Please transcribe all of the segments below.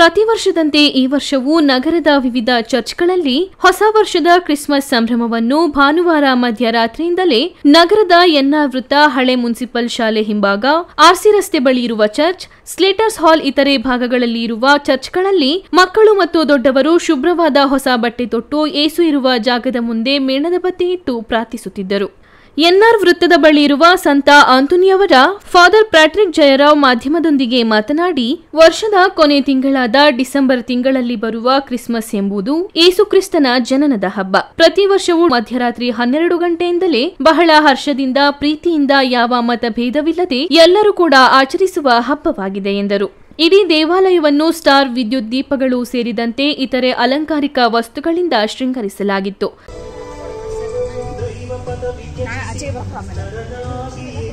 ಪ್ರತಿ ವರ್ಷದಂತೆ ಈ ವರ್ಷವೂ ನಗರದ ವಿವಿಧ ಚರ್ಚ್ಗಳಲ್ಲಿ ಹೊಸ ವರ್ಷದ ಕ್ರಿಸ್ಮಸ್ ಸಂಭ್ರಮವನ್ನು ಭಾನುವಾರ ಮಧ್ಯರಾತ್ರಿಯಿಂದಲೇ ನಗರದ ಎನ್ಆರ್ ವೃತ್ತ ಹಳೆ ಮುನ್ಸಿಪಲ್ ಶಾಲೆ ಹಿಂಭಾಗ ಆರ್ಸಿ ರಸ್ತೆ ಬಳಿ ಇರುವ ಚರ್ಚ್ ಸ್ಲೇಟರ್ಸ್ ಹಾಲ್ ಇತರೆ ಭಾಗಗಳಲ್ಲಿ ಇರುವ ಚರ್ಚ್ಗಳಲ್ಲಿ ಮಕ್ಕಳು ಮತ್ತು ದೊಡ್ಡವರು ಶುಭ್ರವಾದ ಹೊಸ ಬಟ್ಟೆ ತೊಟ್ಟು ಏಸು ಇರುವ ಜಾಗದ ಮುಂದೆ ಮೇಣದ ಬತ್ತಿ ಇಟ್ಟು ಪ್ರಾರ್ಥಿಸುತ್ತಿದ್ದರು ಎನ್ಆರ್ ವೃತ್ತದ ಬಳಿ ಇರುವ ಸಂತ ಆಂಟೋನಿಯವರ ಫಾದರ್ ಪ್ಯಾಟ್ರಿಕ್ ಜಯರಾವ್ ಮಾಧ್ಯಮದೊಂದಿಗೆ ಮಾತನಾಡಿ ವರ್ಷದ ಕೊನೆ ತಿಂಗಳಾದ ಡಿಸೆಂಬರ್ ತಿಂಗಳಲ್ಲಿ ಬರುವ ಕ್ರಿಸ್ಮಸ್ ಎಂಬುದು ಏಸುಕ್ರಿಸ್ತನ ಜನನದ ಹಬ್ಬ ಪ್ರತಿ ವರ್ಷವೂ ಮಧ್ಯರಾತ್ರಿ ಹನ್ನೆರಡು ಗಂಟೆಯಿಂದಲೇ ಬಹಳ ಹರ್ಷದಿಂದ ಪ್ರೀತಿಯಿಂದ ಯಾವ ಮತಭೇದವಿಲ್ಲದೆ ಎಲ್ಲರೂ ಕೂಡ ಆಚರಿಸುವ ಹಬ್ಬವಾಗಿದೆ ಎಂದರು ಇಡೀ ದೇವಾಲಯವನ್ನು ಸ್ಟಾರ್ ವಿದ್ಯುತ್ ದೀಪಗಳು ಸೇರಿದಂತೆ ಇತರೆ ಅಲಂಕಾರಿಕ ವಸ್ತುಗಳಿಂದ ಶೃಂಗರಿಸಲಾಗಿತ್ತು ನಾಳೆ ಆಚೆ ಬರ್ತಾ ಆಮೇಲೆ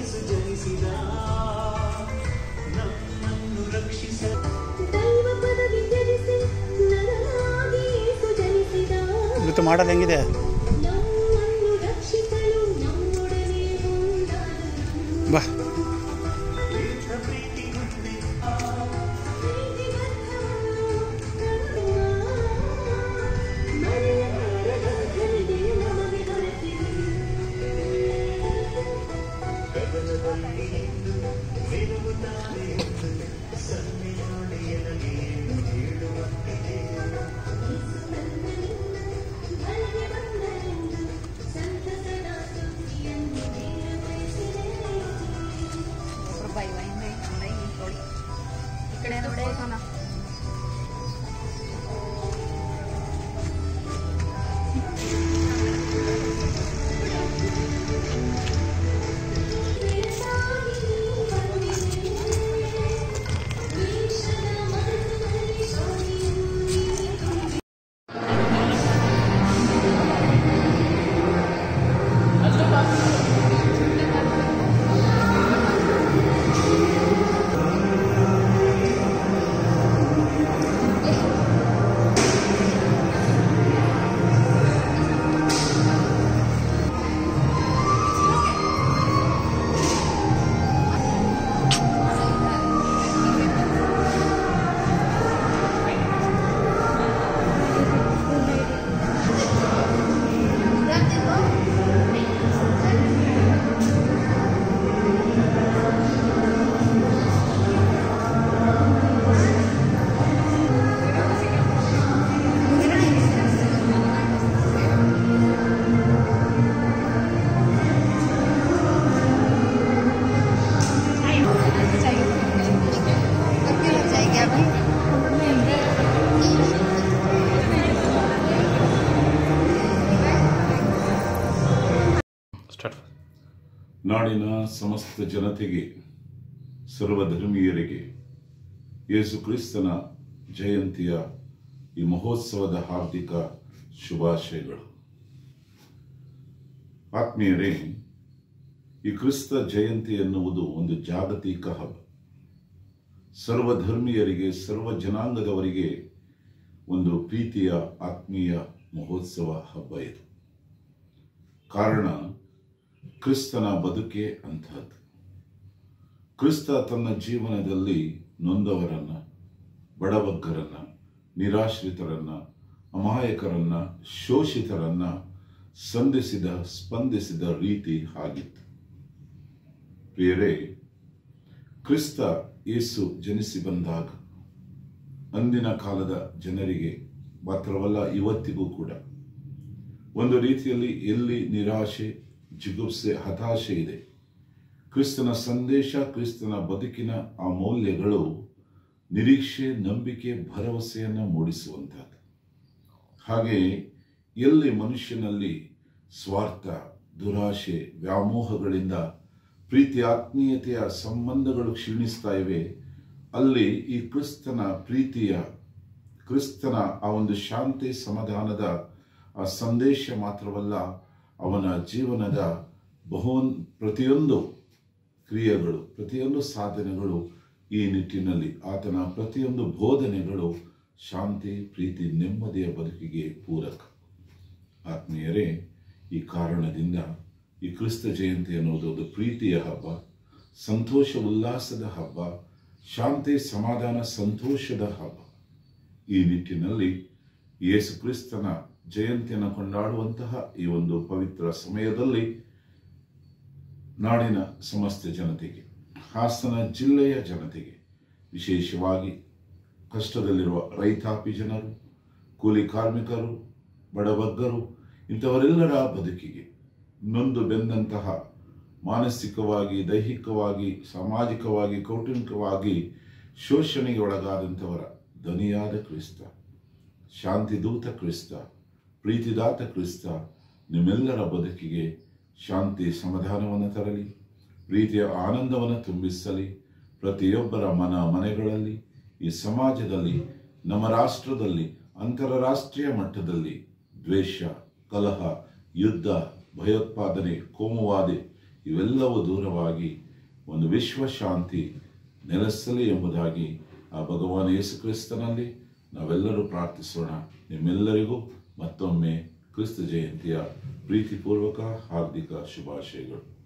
ದೈವ ಪದವಿ ತ್ಯಜಿಸಿ ನರನಾಗಿ ಯೇಸು ಜನಿಸಿದ ಇವತ್ತು ಮಾಡಲ್ ಹೆಂಗಿದೆ ನಮ್ಮನ್ನು ರಕ್ಷಿಸಲು ನಮ್ಮೊಡನೆ ಮುಂದಾದನು ಬಾ ಒಬ್ರು ಬೈ ಬೈ ಬೈ ಬೈ ನೋಡಿ ಈ ಕಡೆ ನೋಡೆ ಸೋನಾ ಸ್ಟಾರ್ಟ್ ನಾಡಿನ ಸಮಸ್ತ ಜನತೆಗೆ ಸರ್ವಧರ್ಮೀಯರಿಗೆ ಯೇಸು ಕ್ರಿಸ್ತನ ಜಯಂತಿಯ ಈ ಮಹೋತ್ಸವದ ಹಾರ್ದಿಕ ಶುಭಾಶಯಗಳು ಆತ್ಮೀಯರೇ ಈ ಕ್ರಿಸ್ತ ಜಯಂತಿ ಎನ್ನುವುದು ಒಂದು ಜಾಗತಿಕ ಹಬ್ಬ ಸರ್ವಧರ್ಮೀಯರಿಗೆ ಸರ್ವ ಜನಾಂಗದವರಿಗೆ ಒಂದು ಪ್ರೀತಿಯ ಆತ್ಮೀಯ ಮಹೋತ್ಸವ ಹಬ್ಬ ಇದು ಕಾರಣ ಕ್ರಿಸ್ತನ ಬದುಕೆ ಅಂತಹದ್ದು ಕ್ರಿಸ್ತ ತನ್ನ ಜೀವನದಲ್ಲಿ ನೊಂದವರನ್ನ ಬಡಬಗ್ಗರನ್ನ ನಿರಾಶ್ರಿತರನ್ನ ಅಮಾಯಕರನ್ನ ಶೋಷಿತರನ್ನ ಸಂಧಿಸಿದ ಸ್ಪಂದಿಸಿದ ರೀತಿ ಆಗಿತ್ತು ಪ್ರಿಯರೇ ಕ್ರಿಸ್ತ ಯೇಸು ಜನಿಸಿ ಬಂದಾಗ ಅಂದಿನ ಕಾಲದ ಜನರಿಗೆ ಮಾತ್ರವಲ್ಲ ಇವತ್ತಿಗೂ ಕೂಡ ಒಂದು ರೀತಿಯಲ್ಲಿ ಎಲ್ಲಿ ನಿರಾಶೆ ಜಿಗುಪ್ಸೆ ಹತಾಶೆ ಇದೆ ಕ್ರಿಸ್ತನ ಸಂದೇಶ ಕ್ರಿಸ್ತನ ಬದುಕಿನ ಆ ಮೌಲ್ಯಗಳು ನಿರೀಕ್ಷೆ ನಂಬಿಕೆ ಭರವಸೆಯನ್ನು ಮೂಡಿಸುವಂತಹದ್ದು ಹಾಗೆಯೇ ಎಲ್ಲಿ ಮನುಷ್ಯನಲ್ಲಿ ಸ್ವಾರ್ಥ ದುರಾಶೆ ವ್ಯಾಮೋಹಗಳಿಂದ ಪ್ರೀತಿ ಆತ್ಮೀಯತೆಯ ಸಂಬಂಧಗಳು ಕ್ಷೀಣಿಸ್ತಾ ಇವೆ ಅಲ್ಲಿ ಈ ಕ್ರಿಸ್ತನ ಪ್ರೀತಿಯ ಕ್ರಿಸ್ತನ ಆ ಒಂದು ಶಾಂತಿ ಸಮಾಧಾನದ ಆ ಸಂದೇಶ ಮಾತ್ರವಲ್ಲ ಅವನ ಜೀವನದ ಬಹು ಪ್ರತಿಯೊಂದು ಕ್ರಿಯೆಗಳು ಪ್ರತಿಯೊಂದು ಸಾಧನೆಗಳು ಈ ನಿಟ್ಟಿನಲ್ಲಿ ಆತನ ಪ್ರತಿಯೊಂದು ಬೋಧನೆಗಳು ಶಾಂತಿ ಪ್ರೀತಿ ನೆಮ್ಮದಿಯ ಬದುಕಿಗೆ ಪೂರಕ ಆತ್ಮೀಯರೇ ಈ ಕಾರಣದಿಂದ ಈ ಕ್ರಿಸ್ತ ಜಯಂತಿ ಅನ್ನೋದು ಒಂದು ಪ್ರೀತಿಯ ಹಬ್ಬ ಸಂತೋಷ ಉಲ್ಲಾಸದ ಹಬ್ಬ ಶಾಂತಿ ಸಮಾಧಾನ ಸಂತೋಷದ ಹಬ್ಬ ಈ ನಿಟ್ಟಿನಲ್ಲಿ ಯೇಸು ಕ್ರಿಸ್ತನ ಜಯಂತಿಯನ್ನು ಕೊಂಡಾಡುವಂತಹ ಈ ಒಂದು ಪವಿತ್ರ ಸಮಯದಲ್ಲಿ ನಾಡಿನ ಸಮಸ್ತ ಜನತೆಗೆ ಹಾಸನ ಜಿಲ್ಲೆಯ ಜನತೆಗೆ ವಿಶೇಷವಾಗಿ ಕಷ್ಟದಲ್ಲಿರುವ ರೈತಾಪಿ ಜನರು ಕೂಲಿ ಕಾರ್ಮಿಕರು ಬಡಬಗ್ಗರು ಇಂಥವರೆಲ್ಲರ ಬದುಕಿಗೆ ನೊಂದು ಬೆಂದಂತಹ ಮಾನಸಿಕವಾಗಿ ದೈಹಿಕವಾಗಿ ಸಾಮಾಜಿಕವಾಗಿ ಕೌಟುಂಬಿಕವಾಗಿ ಶೋಷಣೆಗೆ ಒಳಗಾದಂಥವರ ಧನಿಯಾದ ಕ್ರಿಸ್ತ ಶಾಂತಿದೂತ ಕ್ರಿಸ್ತ ಪ್ರೀತಿದಾತ ಕ್ರಿಸ್ತ ನಿಮ್ಮೆಲ್ಲರ ಬದುಕಿಗೆ ಶಾಂತಿ ಸಮಾಧಾನವನ್ನು ತರಲಿ ಪ್ರೀತಿಯ ಆನಂದವನ್ನು ತುಂಬಿಸಲಿ ಪ್ರತಿಯೊಬ್ಬರ ಮನ ಮನೆಗಳಲ್ಲಿ ಈ ಸಮಾಜದಲ್ಲಿ ನಮ್ಮ ರಾಷ್ಟ್ರದಲ್ಲಿ ಅಂತಾರಾಷ್ಟ್ರೀಯ ಮಟ್ಟದಲ್ಲಿ ದ್ವೇಷ ಕಲಹ ಯುದ್ಧ ಭಯೋತ್ಪಾದನೆ ಕೋಮುವಾದಿ ಇವೆಲ್ಲವೂ ದೂರವಾಗಿ ಒಂದು ವಿಶ್ವ ಶಾಂತಿ ನೆಲೆಸಲಿ ಎಂಬುದಾಗಿ ಆ ಭಗವಾನ್ ಯೇಸು ಕ್ರಿಸ್ತನಲ್ಲಿ ನಾವೆಲ್ಲರೂ ಪ್ರಾರ್ಥಿಸೋಣ ನಿಮ್ಮೆಲ್ಲರಿಗೂ ಮತ್ತೊಮ್ಮೆ ಕ್ರಿಸ್ತ ಜಯಂತಿಯ ಪ್ರೀತಿಪೂರ್ವಕ ಹಾರ್ದಿಕ ಶುಭಾಶಯಗಳು